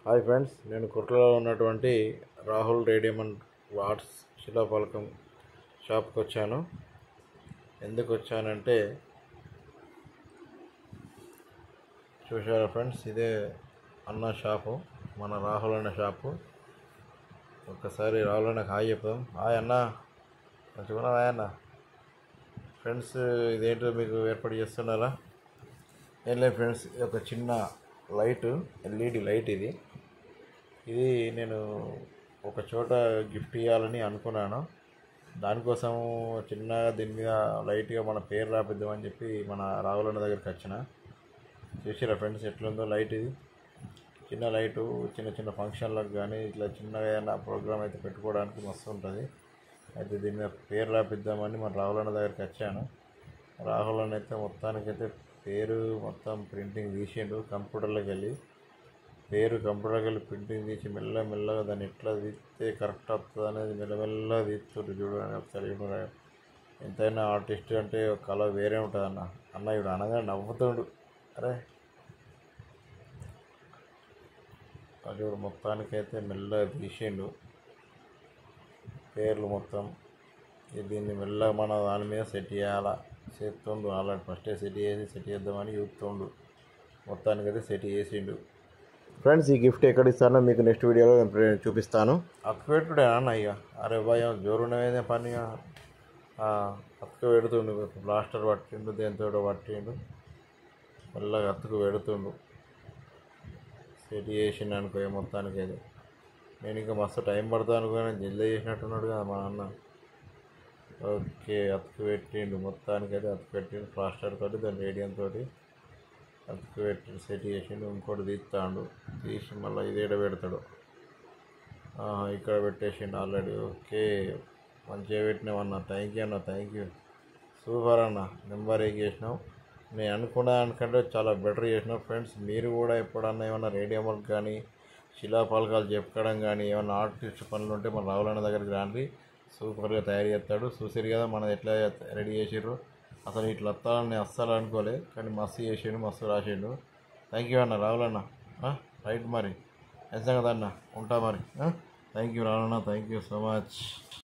hi friends నేను కుట్రలో ఉన్నటువంటి రాహుల్ రేడియమన్ వాట్స్ శిలాఫలకం షాప్కి వచ్చాను ఎందుకు వచ్చానంటే చూసారా ఫ్రెండ్స్ ఇదే అన్న షాపు మన రాహుల్ అన్న షాపు ఒక్కసారి రాహుల్ అన్నకు హాయ్ చెప్దాం హాయ్ అన్న మంచిగా హాయ్ అన్న ఫ్రెండ్స్ ఇదేంటో మీకు ఏర్పాటు చేస్తున్నారా ఏం లేదు ఫ్రెండ్స్ ఇది ఒక చిన్న లైట్ ఎల్ఈడి లైట్ ఇది ఇది నేను ఒక చోట గిఫ్ట్ ఇవ్వాలని అనుకున్నాను దానికోసం చిన్నగా దీని మీద లైట్గా మన పేరు రాపిద్దామని చెప్పి మన రావులన్న దగ్గరికి వచ్చిన చూసిరా ఫ్రెండ్స్ ఎట్లుందో లైట్ ఇది చిన్న లైటు చిన్న చిన్న ఫంక్షన్లకు కానీ ఇట్లా చిన్నగా ఏదైనా ప్రోగ్రామ్ అయితే పెట్టుకోవడానికి మస్తు ఉంటుంది అయితే దీని మీద పేరు రాపిద్దామని మన రాహులన్న దగ్గరికి వచ్చాను రాహుల్ అన్న అయితే మొత్తానికైతే పేరు మొత్తం ప్రింటింగ్ తీసిండు కంప్యూటర్లోకి వెళ్ళి పేరు కంప్యూటర్కి వెళ్ళి ప్రింటింగ్ తీసి మెల్ల మెల్లగా దాన్ని ఎట్లా తీస్తే కరెక్ట్ వస్తుంది అనేది మెల్లమెల్లగా తీస్తుండ్రు చూడండి ఒకసారి చూడండి ఎంతైనా ఆర్టిస్ట్ అంటే ఒక కళ వేరే ఉంటుంది అన్న అన్న ఇప్పుడు అనగా నవ్వుతుండు అరే అది మొత్తానికైతే మెల్లగా తీసిండు పేర్లు మొత్తం ఇది దీన్ని మెల్లగా మన దాని మీద సెట్ చేయాలా చేస్తుండు ఆల్రెడీ ఫస్టే సెట్ చేసి సెట్ చేద్దామని చూస్తుండు మొత్తానికైతే సెట్ చేసిండు ఫ్రెండ్స్ ఈ గిఫ్ట్ ఎక్కడ ఇస్తానో మీకు నెక్స్ట్ వీడియోలో నేను ప్రే- చూపిస్తాను అక్క పెట్టుడే అన్న ఇక అరే భయం జోరుండేదే పని అతుకు పెడుతుండు బ్లాస్టర్ పట్టిండు దేంతో పట్టిండు మెల్లగా అతుకు పెడుతుండు సెట్ చేసిండు అనుకో ఇక మొత్తానికి అది నేను ఇంకా మస్తు టైం పడుతుంది అనుకుని జల్దీ చేసినట్టున్నాడు కదా మా అన్న ఓకే అతుకు పెట్టిండు మొత్తానికి అయితే అతుకు పెట్టిండు ప్లాస్టర్ తోటి దాని రేడియం తోటి అతుకు పెట్టి సెట్ చేసిండు ఇంకోటి తీస్తాడు తీసి మళ్ళీ ఇది ఏడ పెడతాడు ఆహా, ఇక్కడ పెట్టేసిండు ఆల్రెడీ ఓకే మంచిగా పెట్టినామన్న థ్యాంక్ యూ అన్న థ్యాంక్ యూ సూపర్ అన్న నెంబర్ ఏ చేసినావు నేను అనుకున్న దానికంటే చాలా బెటర్ చేసినావు ఫ్రెండ్స్ మీరు కూడా ఎప్పుడన్నా ఏమన్నా రేడియో వర్క్ కానీ శిలాఫలకాలు చెప్పడం కానీ ఏమన్నా ఆర్టిస్ట్ పనులు ఉంటే మన రావులన్న దగ్గరికి రాండి సూపర్గా తయారు చేస్తాడు చూసారు కదా మనం ఎట్లా రెడీ చేసిర్రు అసలు ఇట్లా వస్తాలని నేను అస్సలు అనుకోలే కానీ మస్తు చేసిండు మస్తు రాసిండు థ్యాంక్ యూ అన్న రావులన్న రైట్ మరి ఎంత కదా అన్న ఉంటా మరి థ్యాంక్ యూ రావులన్న థ్యాంక్ యూ సో మచ్